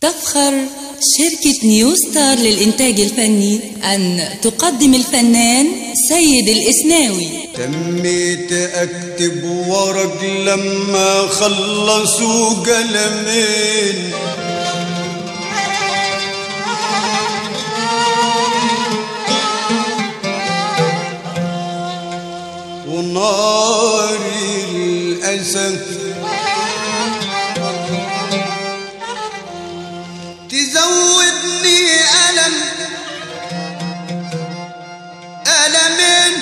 تفخر شركة نيو ستار للإنتاج الفني أن تقدم الفنان سيد الإسناوي تميت اكتب ورق لما خلصوا قلمين ونار الاسف تزودني الم المين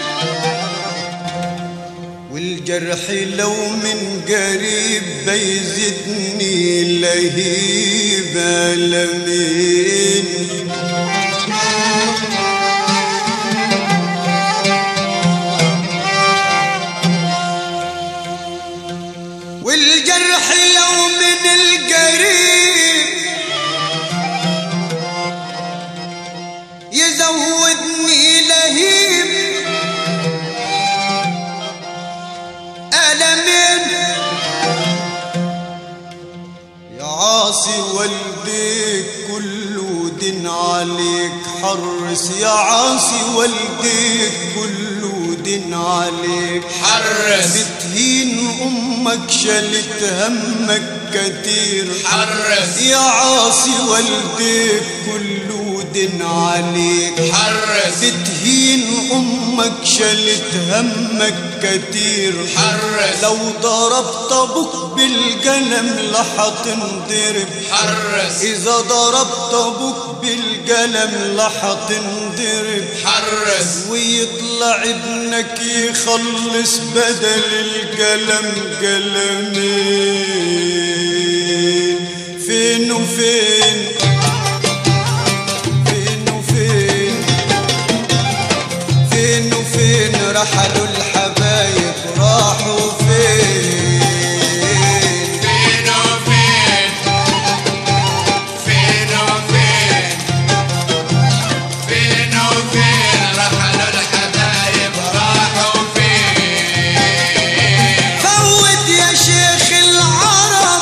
والجرح لو من قريب بيزدني لهيب ألمين والجرح لو من القريب يزودني لهيب ألمين يا عاصي والديك كله دين عليك حرس يا عاصي والديك كله دين عليك حرس بتهين أمك شلت همك كتير حرس يا عاصي والديك كله دين عليك حرس بتهين امك شلت همك كتير حرس لو ضربت ابوك بالقلم لحتنضرب حرس اذا ضربت ابوك بالقلم لحتنضرب حرس ويطلع ابنك يخلص بدل القلم قلمين فين وفين فين وفين فين وفين رحلوا الحبايب راحوا فين فين وفين فين وفين فين وفين رحلوا الحبايب راحوا فين فوت يا شيخ العرب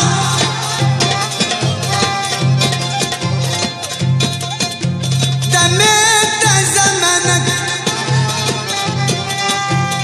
دميت زمنك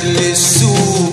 أهل السوق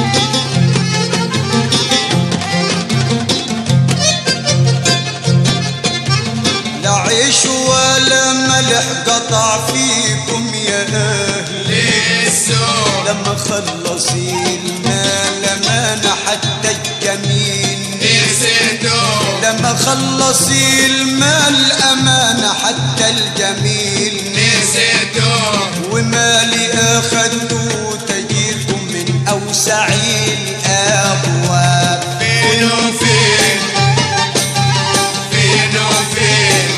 لا عيش ولا ملح قطع فيكم يا أهل للسوق لما خلص المال أمانة حتى الجميل نسيتوا لما خلص المال أمانة حتى الجميل نسيتوا ومالي أخذته تجيكم من أوسع الأبواب فين وفين فين وفين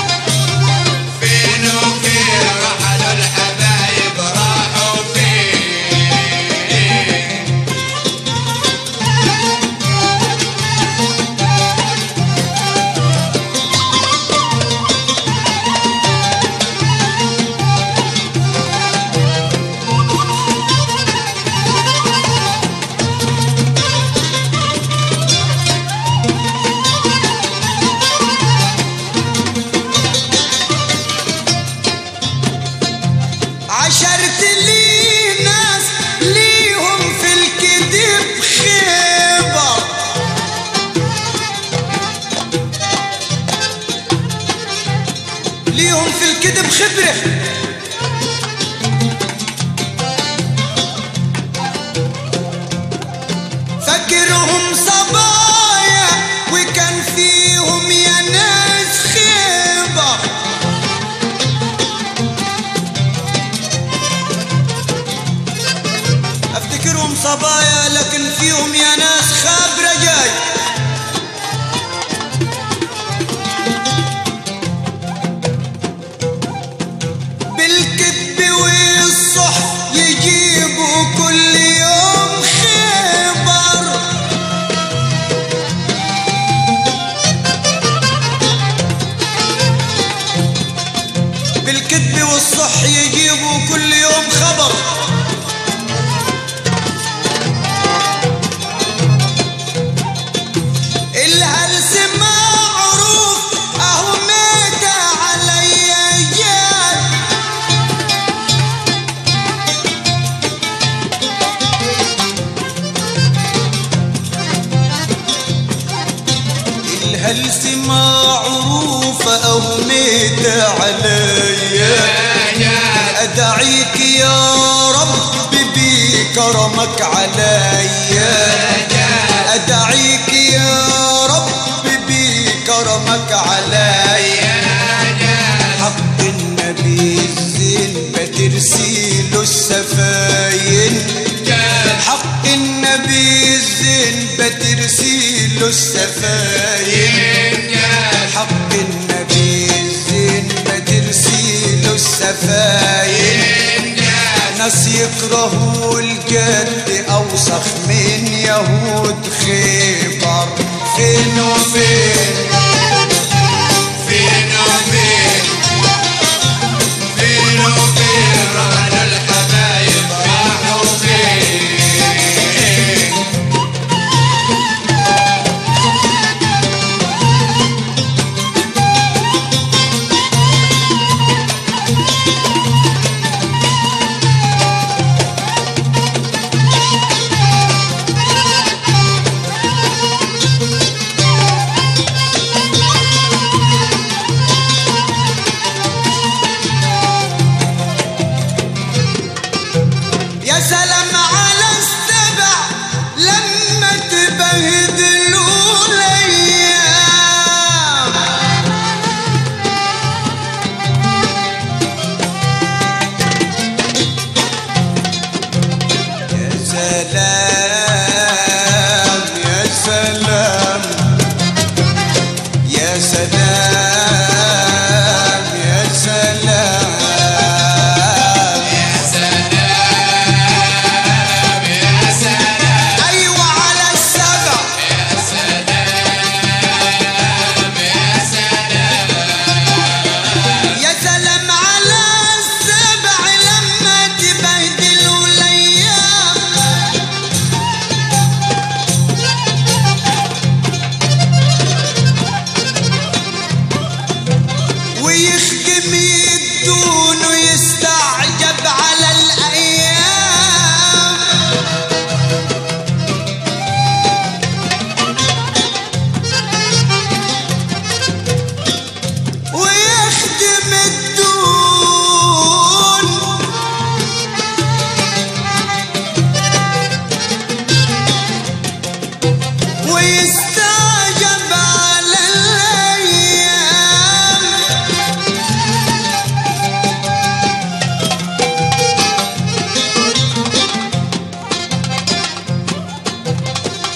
فين وفين رحلوا الحبايب راحوا فين عشرت لي ناس ليهم في الكذب خيبة ليهم في الكذب خبرة فكرهم صبايا وكان فيهم يا ناس خيبه افتكرهم صبايا لكن فيهم يا ناس خابرة جاي بالكذب والصح يجيبوا كل يوم خبر بالكذب والصح يجيبوا كل يوم خبر الهلس معروف اهو مات علي جاد الهلس معروف اهو مات علي ادعيك يا رب بكرمك علي أدعيك يا رب بكرمك علي حق النبي الزين بترسيله السفاين حق النبي الزين بترسيله السفاين حق النبي الزين بترسيله السفاين ناس يكرهوا الجد أوسخ من يهود خيبر فين وفين فين وفين فين وفين رحلوا الحبايب راحوا فين يا سلام على السبع لما تبهدلوا الأيام يا سلام يا سلام يا سلام يا سلام يا سلام يا سلام أيوة على السبع يا سلام يا سلام يا سلام على السبع لما تبهدلوا الأيام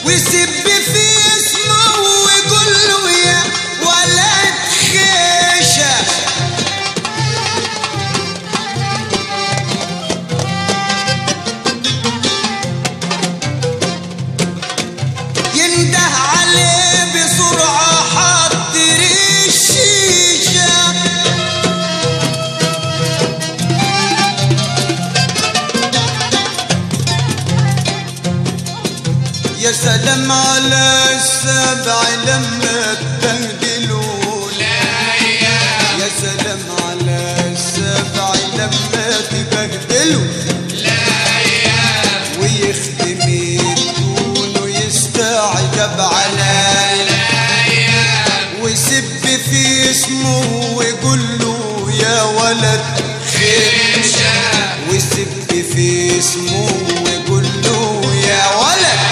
ويسب في اسمه ويقول له يا ولد خيشه ينده عليه بسرعة حضر الشيشة يا سلام على السبع لما تبهدلوا يا سلام على السبع لما تبهدلوا ويخدم الدون ويستعجب على ويسب في اسمه ويقول له يا ولد ويسب في اسمه ويقول له يا ولد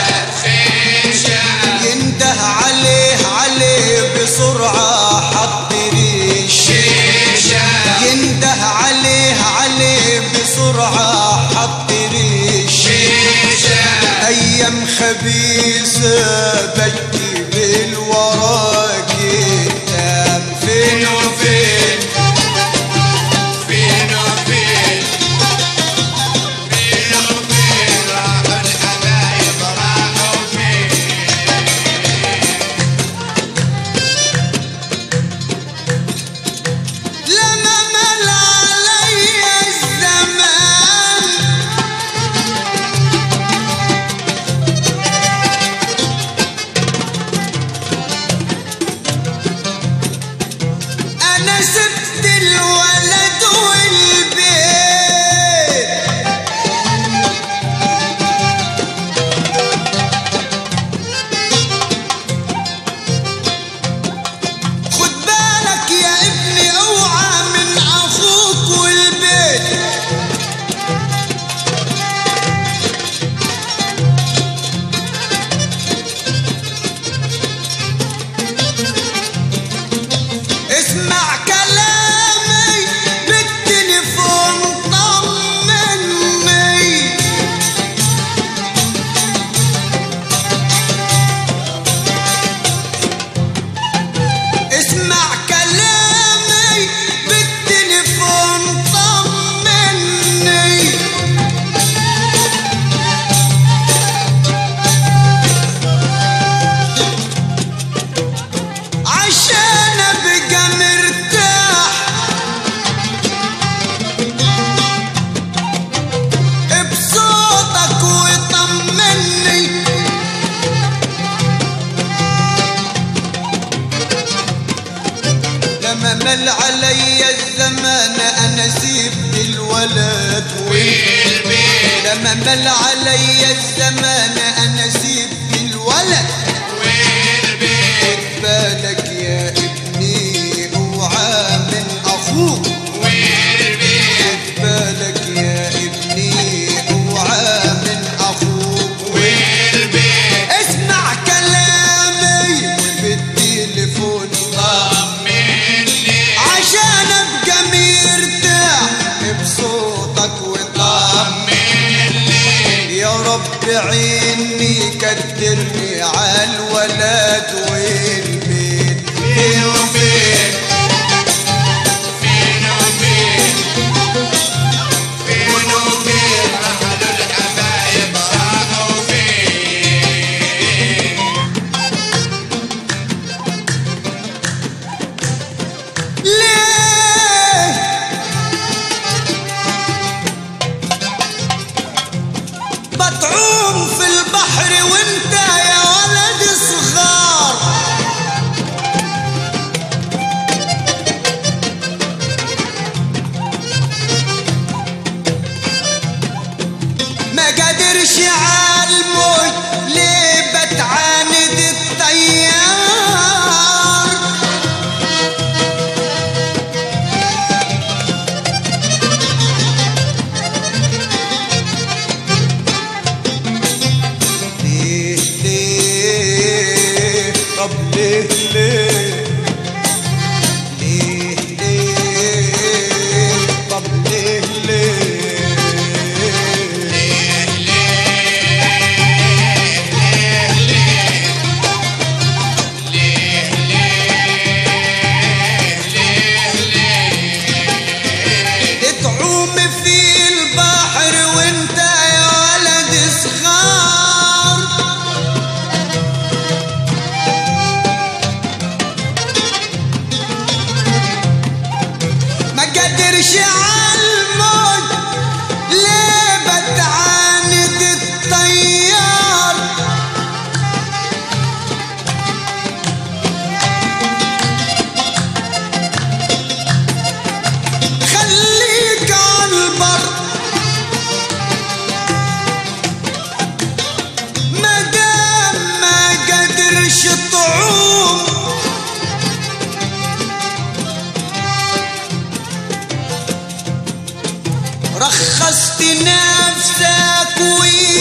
ينده عليه عليه بسرعة حضر الشيشة ينده عليه عليه بسرعة حضر الشيشة أيام خبيثة بجي بالوراء كتاب فين وفين فين وفين فين وفين راح الحبايب راحوا فين لما مل علي الزمان انا سبت الولد والبيت خد بالك يا ابني اوعى من اخوك والبيت اسمع كلامي بالتليفون طمني اسمع كلامي بالتليفون طمني عشان ابقى مرتاح بصوتك وطمني لما مل علي الزمان انا سيبت الولد والبيت لما مل علي الزمان انا سيبت الولد والبيت خد بالك يا ابني اوعى من اخوك والبيت خد بالك يا ابني اوعى من اخوك والبيت اسمع كلامي بالتليفون طمني عشان ابقى مرتاح بصوتك وطمني يا رب عيني كترني عالولد والبيت فين وفين فين وفين فين وفين رحلوا الحبايب راحوا فين ليه بتعوم في البحر وانت يا ولد صغار ما قدرش عالموج ليه بتعاند الطيار ليه ليه طب ليه ليه ليه ليه طب ليه ليه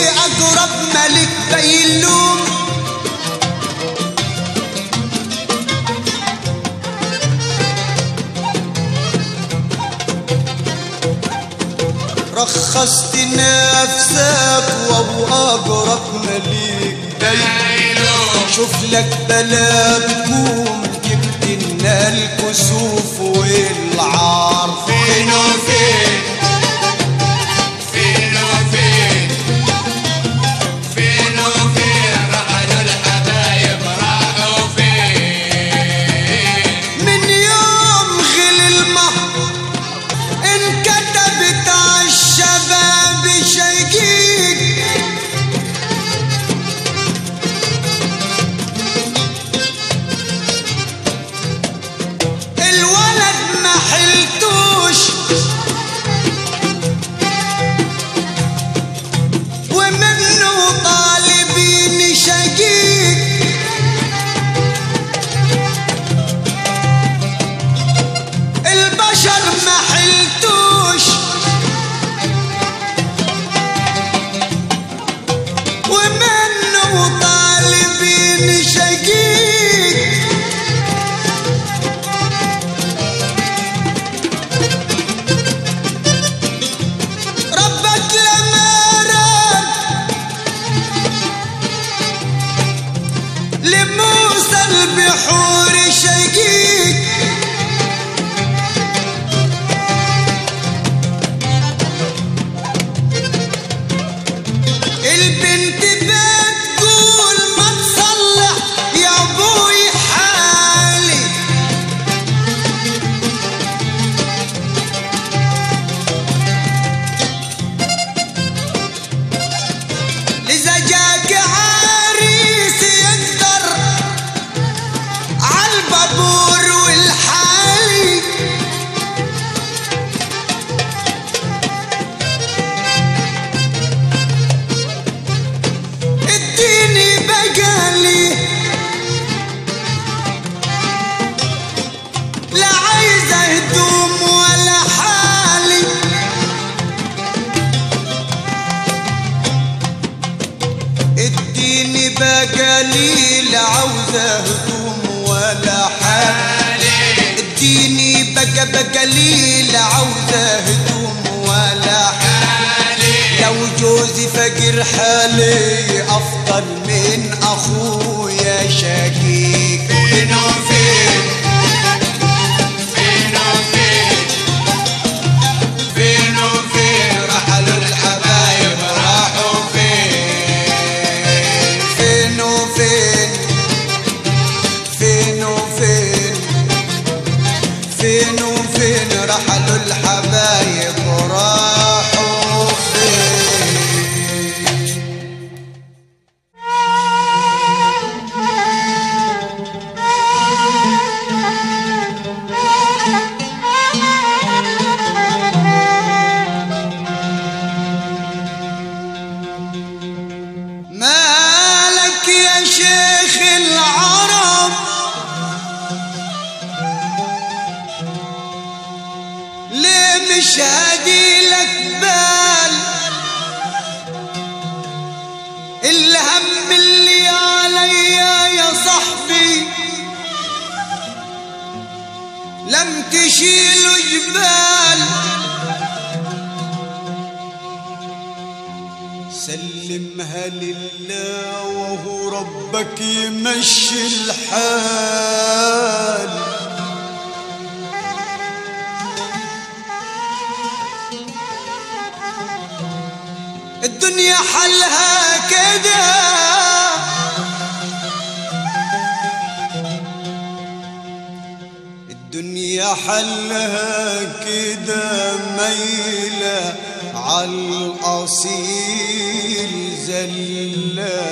أقرب ملك بيلوم رخصت نفسك وهو أقرب ملك بيلوم شوف لك بلدكم جبت لنا الكسوف والعار فين وفين فين وفين فين وفين رحلوا الحبايب راحوا فين من يوم غل المهر انكتبت عالشباب شيقيق الولد ما حلتوش ومنه طالبين شقيق البشر ما حلتوش ومنه طالبين شقيق ربك لما رد لموسى البحور شقيق البنت بتقول ما تصلح يا ابوي حالي لذا جاك عريس يقدر عالبابور والحالي اديني بقالي لا عايزه هدوم ولا حالي اديني بقالي لا عاوزه هدوم ولا حالي اديني بقى بقالي لا عاوزه هدوم ولا حالي لو جوزي فقير حالي افضل من اخويا شقيق فين وفين فين وفين فين وفين رحلوا الحبايب راحوا فين فين وفين فين وفين فين وفين رحلوا الحبايب وراحوا فين مالك يا شيخ العرب ليه مش هادي لك بال الهم اللي عليا يا صاحبي لم تشيله جبال سلمها لله وهو ربك يمشي الحال الدنيا حلها كده الدنيا حلها كده ميلة عالأصيل زلا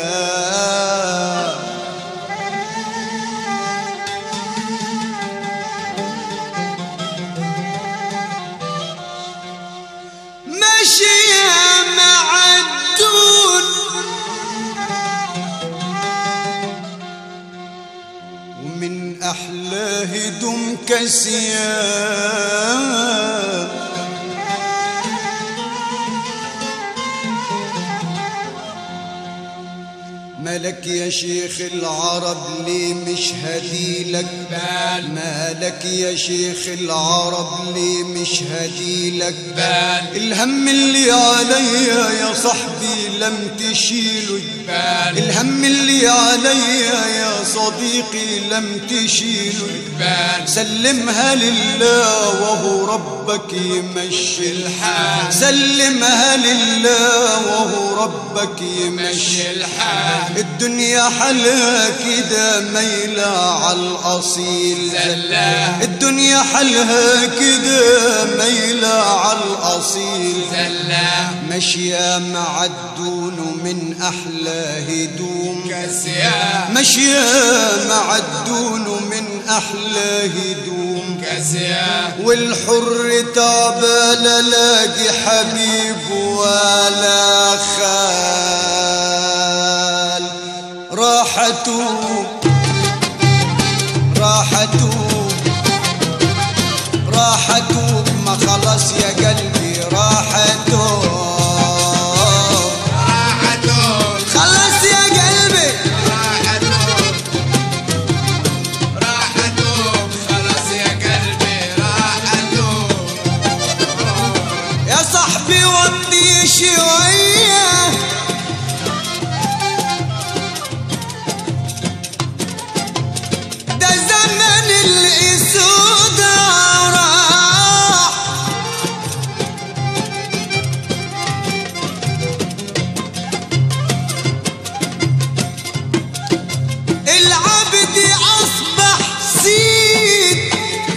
ماشية مع الدون ومن أحلى هدوم كسيان مالك يا شيخ العرب ليه مش هديلك بال مالك يا شيخ العرب ليه مش هديلك بال الهم اللي عليا يا صاحبي لم تشيله بال الهم اللي عليا يا صديقي لم تشيله بال سلمها لله وهو ربك يمشي الحال سلمها لله وهو ربك يمشي مشي الحال الدنيا حلها كده ميلة على الأصيل زلة الدنيا حلها كده ميلة على الأصيل زلة ماشية مع الدون من أحلى هدوم كسيا ماشية مع الدون من أحلى هدوم كسيا والحر تعبى لا لاقي حبيب ولا خال راحته راحته راحته ما خلص يا قلبي راحته راحته خلص يا قلبي راحته راحته خلاص يا قلبي راحته يا صاحبي ودي شوية ده زمن الأسود راح العبد أصبح سيد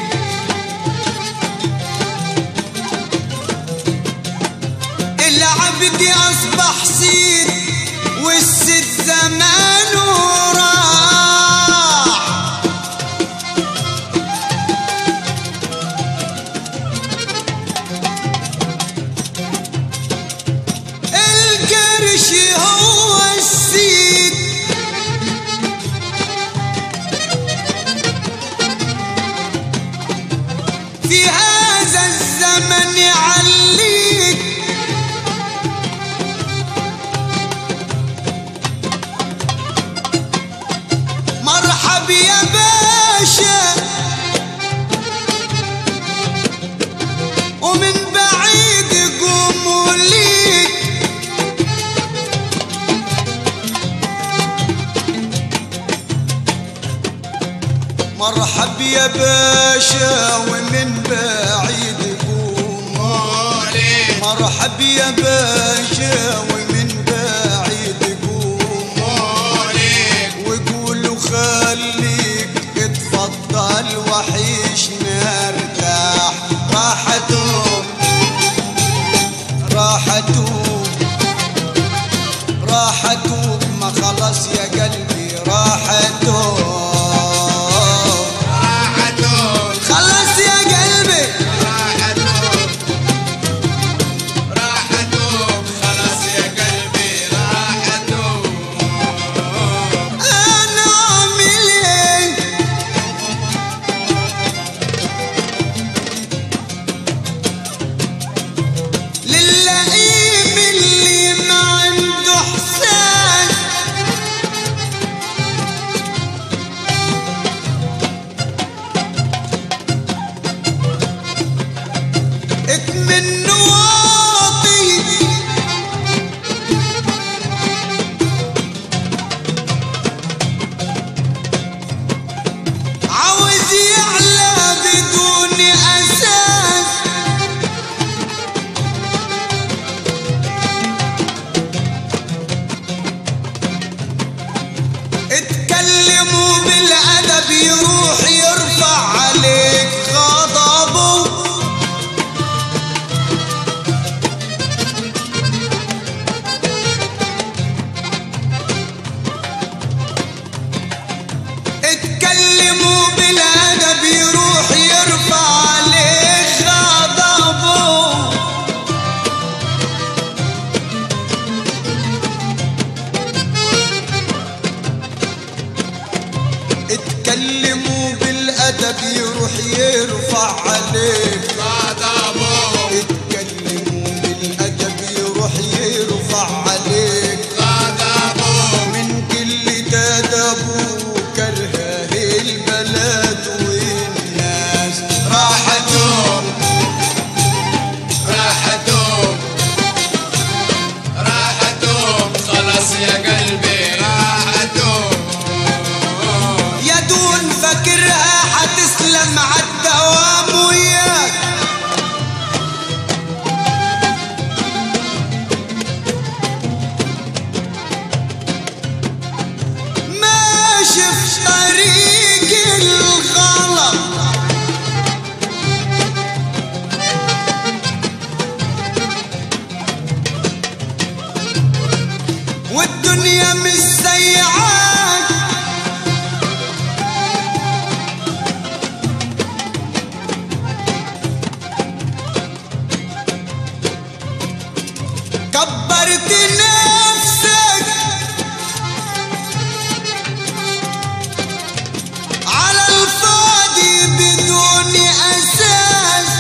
العبد أصبح سيد والسد زمانه راح القرش هو السيد في هذا الزمن يعليك مرحب يا باشا ومن بعيد يقوموا ليك مرحب يا باشا ومن بعيد يقوم مولي مرحب يا باشا ومن بعيد يقوم مولي وقولوا خليك اتفضل وحيشنا ارتاح راحته راحته راحته ما خلص يا قلبي راحته راحته خلص يا قلبي راحته راحته خلاص يا قلبي راحته انا اعمل ايه للئيم اللي ما عنده حسان اكمن واطي عاوز يعلى بدون اساس اتكلموا بالادب يروح يرفع عليك غضبه اتكلموا بالادب يروح يرفع عليك غضبه اتكلموا بالادب يروح يرفع عليك غضبه اتكلموا بالادب يروح يرفع عليك غضبه من ابوه كرهه البلد والناس راحتهم راحتهم راحتهم خلاص يا قلبي راحتهم يا دون فاكرها حتسلم عالدوام وياك ماشي في طريق الغلط والدنيا مش سيعاك كبرت نفسك على الفاضي بدون اساس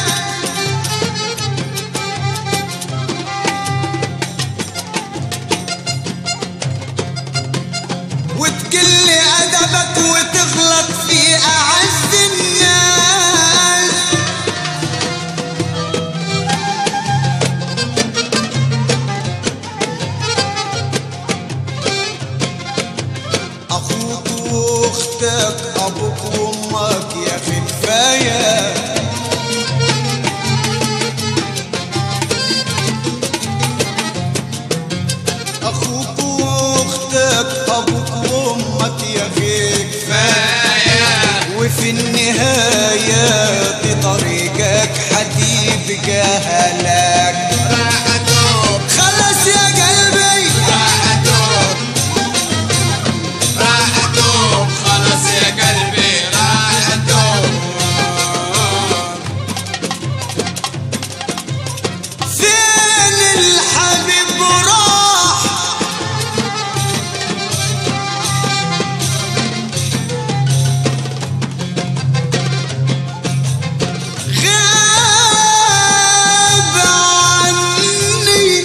وتقل ادبك وتغلط في اعز الناس اخوك واختك ابوك وامك يا اخي كفايه اخوك واختك ابوك وامك يا اخي كفايه وفي النهايه دي طريقك حتيبقى هلاك راحتهم خلص يا قلبي راحتهم راحتهم خلاص يا قلبي راحتهم فين الحبيب راح غاب عني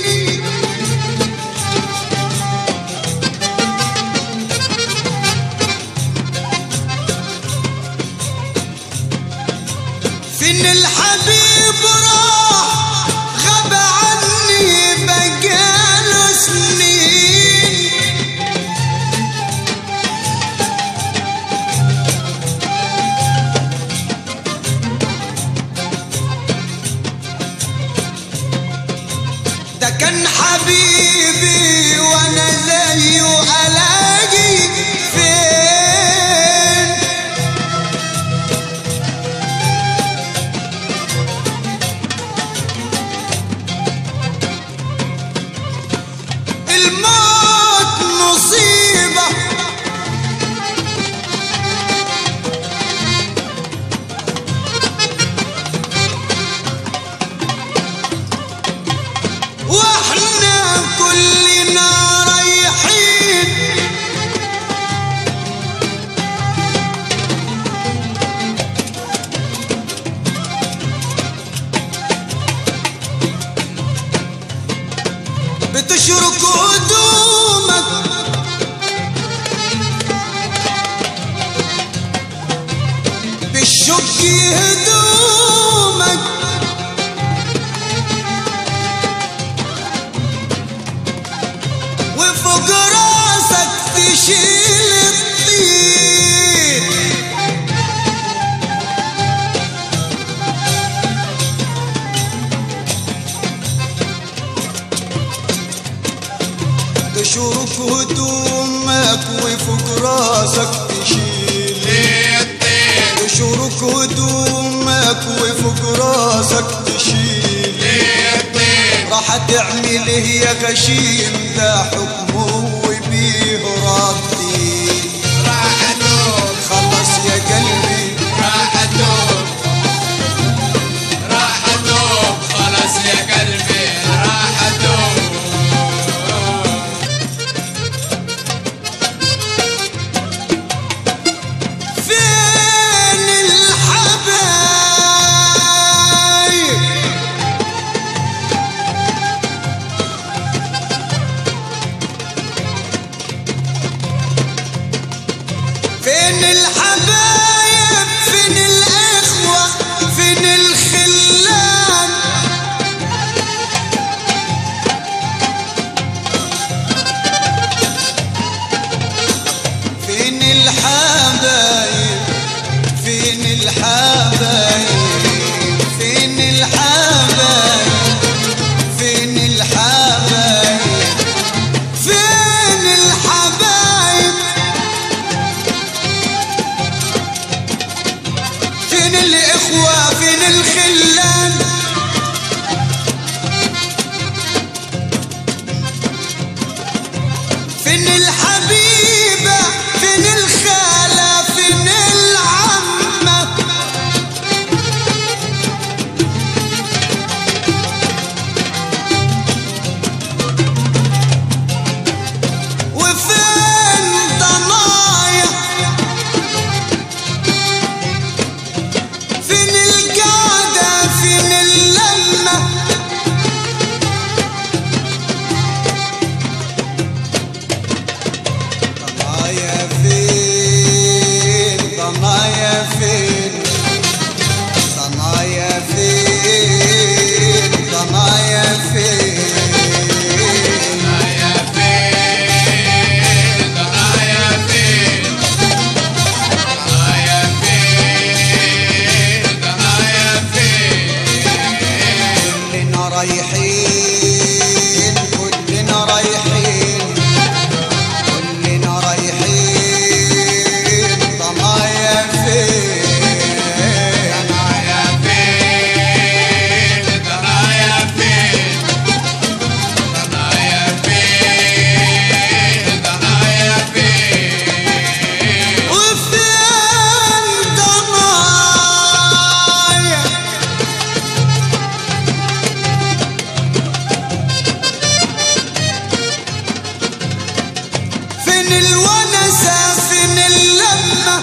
فين الحبيب راح غاب عني بقاله سنين ده كان حبيبي وانا زيه الاقي فين الموت مصيبة واحنا كلنا رايحين بتشرك هدومك بالشق هدومك وفوق راسك تشيل الطين تشرك هدومك وفوق راسك تشيل الطين تشرك هدومك وفوق راسك تشيل الطين راح تعمل يا غشيم ده حكمه وبيه ردي راحتهم خلص يا قلبي راحتهم راحتهم خلاص يا قلبي راحتهم فين الحبايب الحبايب فين الحبايب فين الحبايب فين الحبايب فين الحبايب فين الإخوة فين الخلان فين الحبيبة فين الخالة فين العمة وفين ضنايا فين القعدة فين اللمة ضنايا فين ضنايا فين ضنايا فين ضنايا فين يا فين ضنايا فين ضنايا فين ضنايا فين كلنا رايحين كلنا رايحين كلنا رايحين ضنايا فين ضنايا فين ضنايا فين ضنايا فين ضنايا فين وفين ضنايا فين الونسة فين اللمة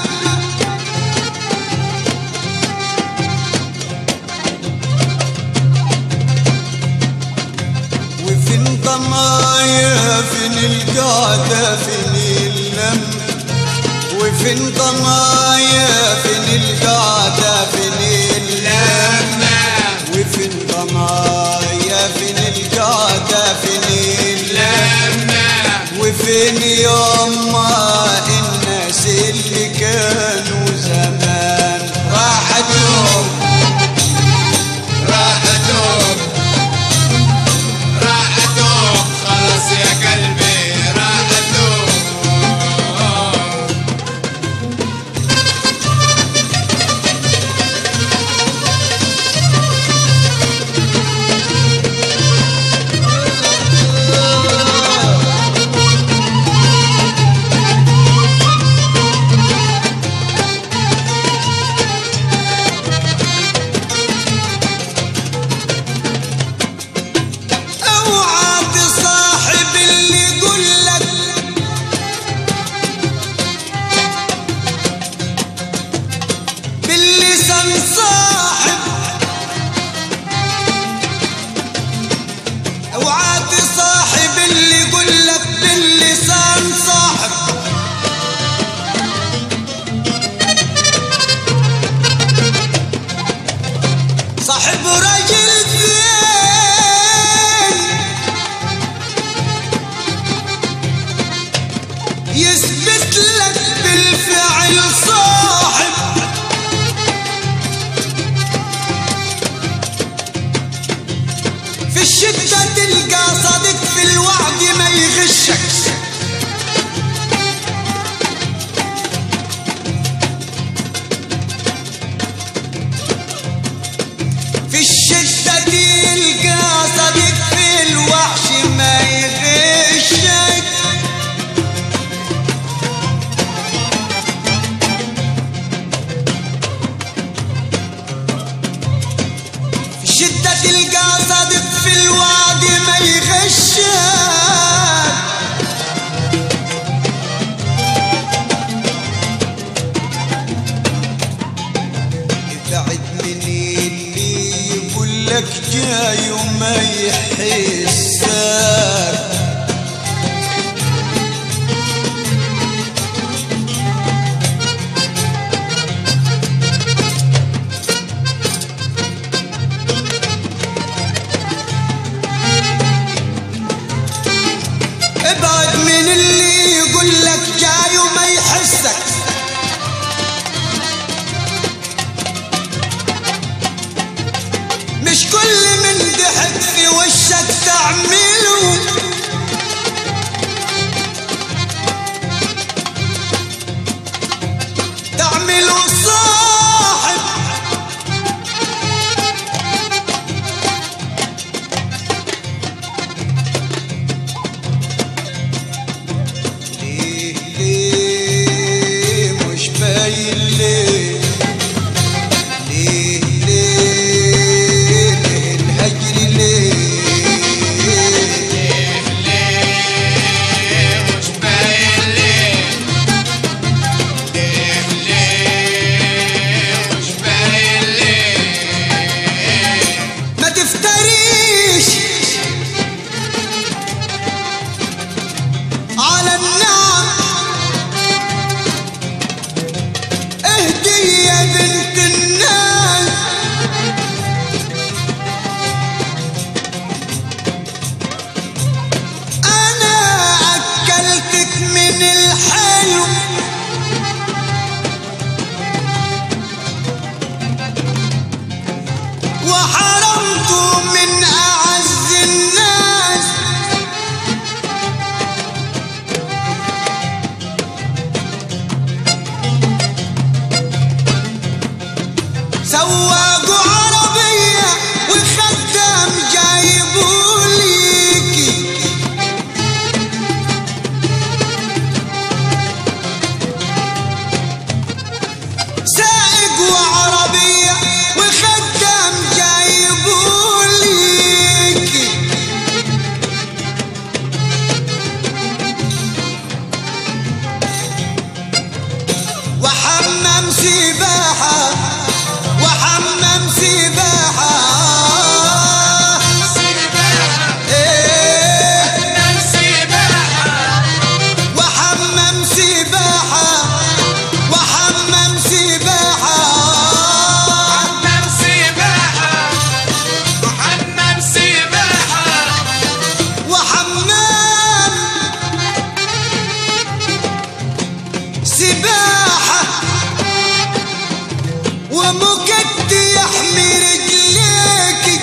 وفين ضنايا فين القعدة فين اللمة وفين ضنايا فين القعدة فين اللمة وفين ضنايا فين القعدة فين اللمة وفين يما الناس اللي كانوا زمان راحتهم راحتهم راحتهم خلاص يا قلبي راحتهم اوعى تصاحب اللي يقولك باللسان صاحب اوعى تصاحب اللي يقولك باللسان صاحب صاحب راجل زين يثبت لك بالفعل صاحب في الشدة تلقى صديق في الوعد ما يغشك في الشدة تلقى صديق في الوحش ما يغشك في الشدة تلقى صديق في الوعد ما يغشك ابعد من اللي يقول لك جاي وما يحسك ابعد من اللي يقول لك جاي وما يحسك سباحة وحمام سباحة إيه وحمام سباحة وحمام سباحة وحمام سباحة ومكد يحمي رجليك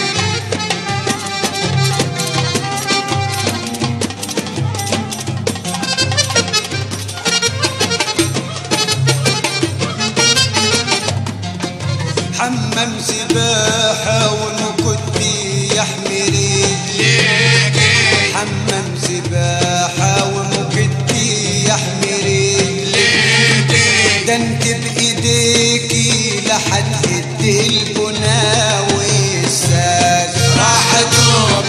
حمام سباحة ومكد يحمي رجليك حمام سباحة ومكد يحمي رجليك ده انت بايديكي لحد البنا والساج راحتهم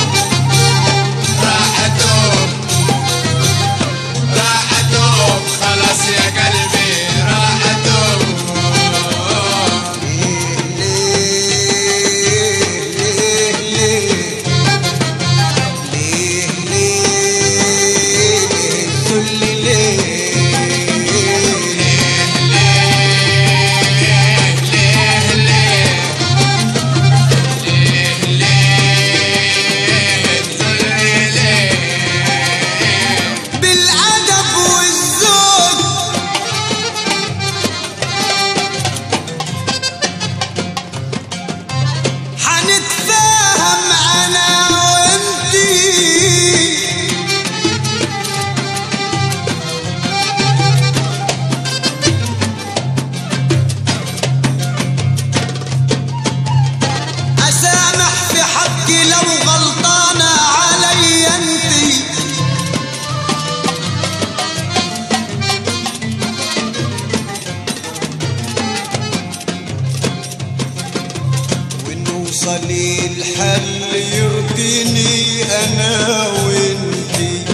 خلاص يا قلبي راحتهم ليه ليه ليه ليه ليه ليه ذل ليه بالأدب والذوق حنتفاهم أنا وأنتي أسامح في حقي لو غلطانة علي أنتي ونوصل الحل يرضيني انا وانتي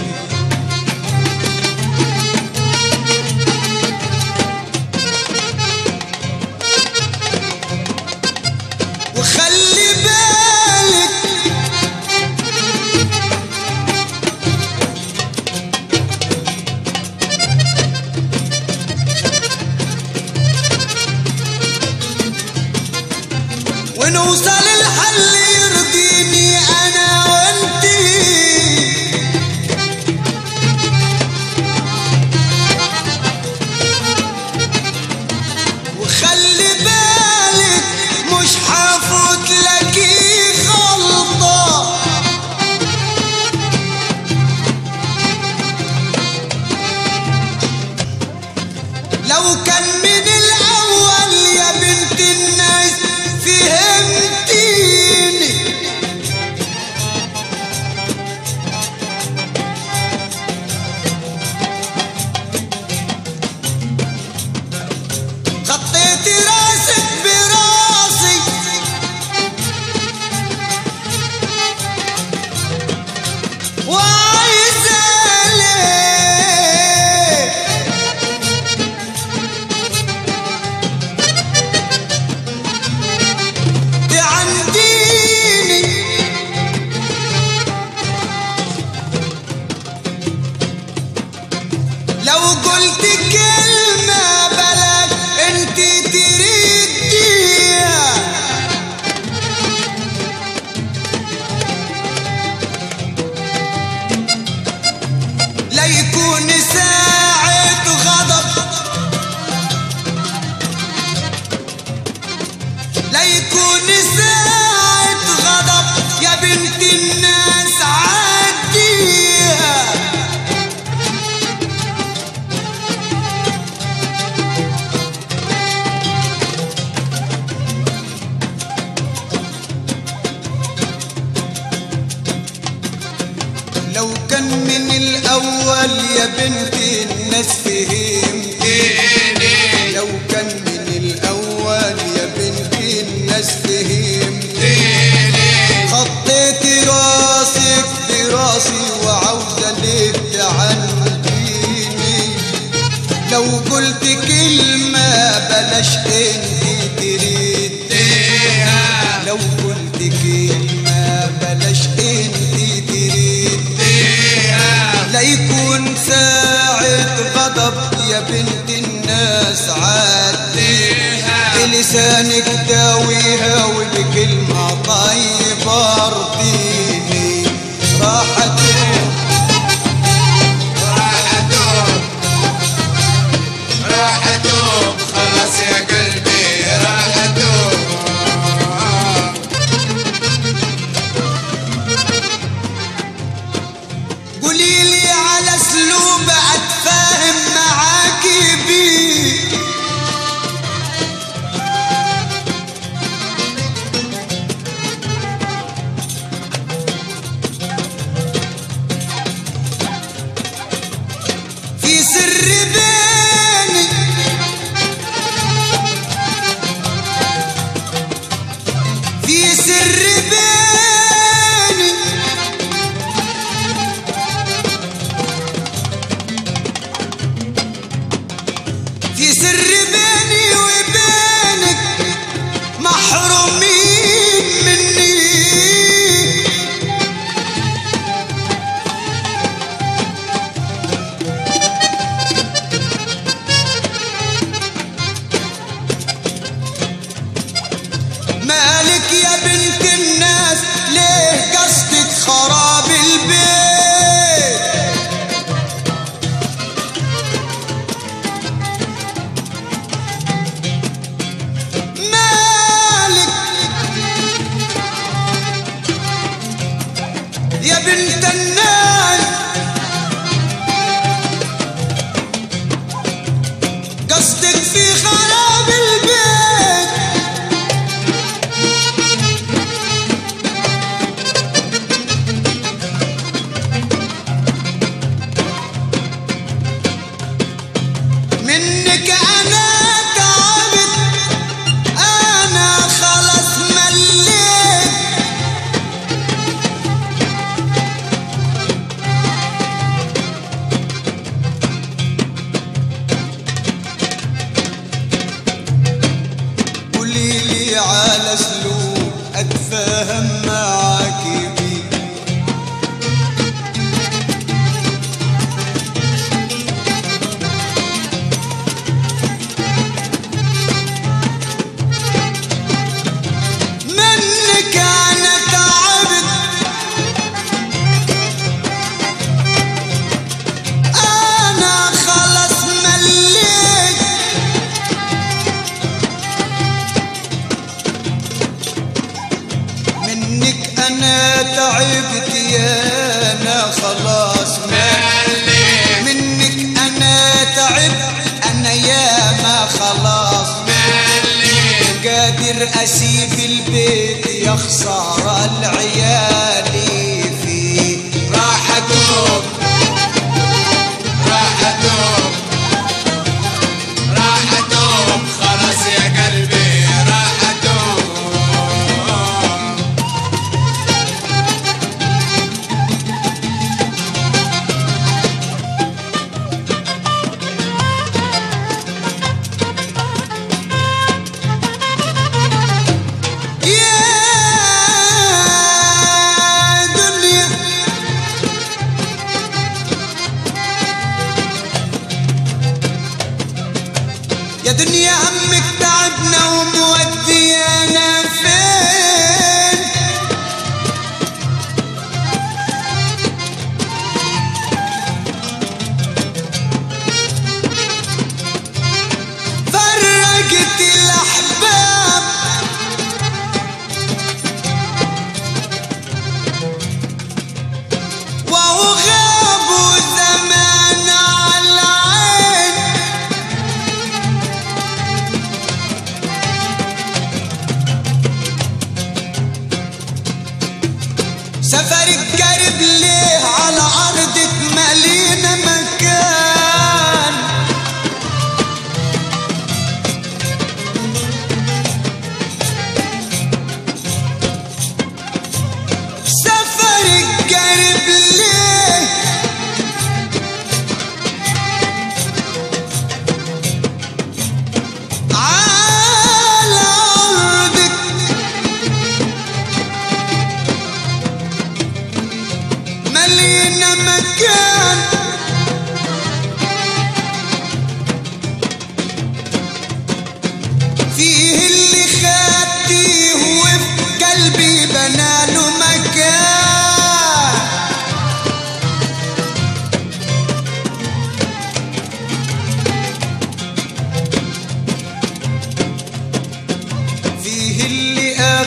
وخلي بالك ونوصل الحل يرضيني انا وانتي وخلي بالك مش حافوت لكي غلطة لو كان من الأول يا بنت الناس فهمتيني خطيت راسك براسي وعايزة ليه تعنديني لو قلت كلمة بلد انت تريديها لا يكون ساعة غضب لا يكون ساعة غضب يا بنت الناس عديها لو كان من الأول يا بنت الناس فهمتني لو كان من الأول يا بنت الناس فهمتني خطيت راسك في راسي وعاوزة ليه تعنديني لو قلت كلمة بلاش انت تريد فيها لو قلت كلمة بلاش انت تريد فيها لا يكون ساعة غضب يا بنت الناس عدي لسانك داويها وبكلمة طيبة ارضيني راح تروح راح ادوم راح ادوم خلاص يا قلبي راح ادوم قولي لي على اسلوب اتفاهم معاكي بيه في سر بيني في سر بيني في سر بيني وبينك محرومين مني مالك يا بنت الناس ليه قصدك خراب البيت مالك يا بنت الناس قصدك في خراب البيت منك انا تعبت انا خلص مليت قولي لي على اسلوب اتفاهم معاكي بيه منك انا تعبت انا خلص مليت منك انا تعبت يا انا خلاص ملي منك انا تعبت انا يا ما خلاص ملي قادر اسيب البيت يا خساره العيال فيه راح ادوم راح ادوم راح ادوم خلاص يا قلبي راح ادوم يا دنيا يا دنيا همك تعبنا وموديانا فين فرقت الأحباب وهو غابوا زمان على العين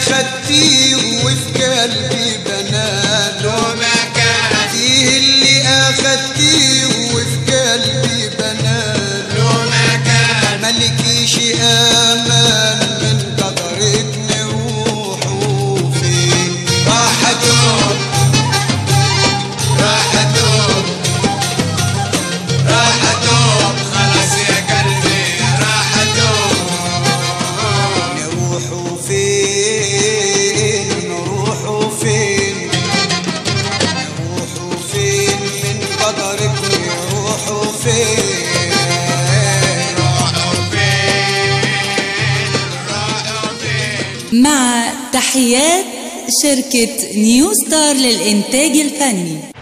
اخدتيه وفي قلبي بنات له مكان فيه اللي اخدتيه وفي قلبي بنات له مكان ملكيش امان من قدرك نروحوا فين راحتهم راحتهم راحتهم خلاص يا قلبي راحتهم نروحوا فين نروحوا فين نروحوا فين من قدرك نروحوا فين راحوا فين راحوا فين مع تحيات شركة نيو ستار للإنتاج الفني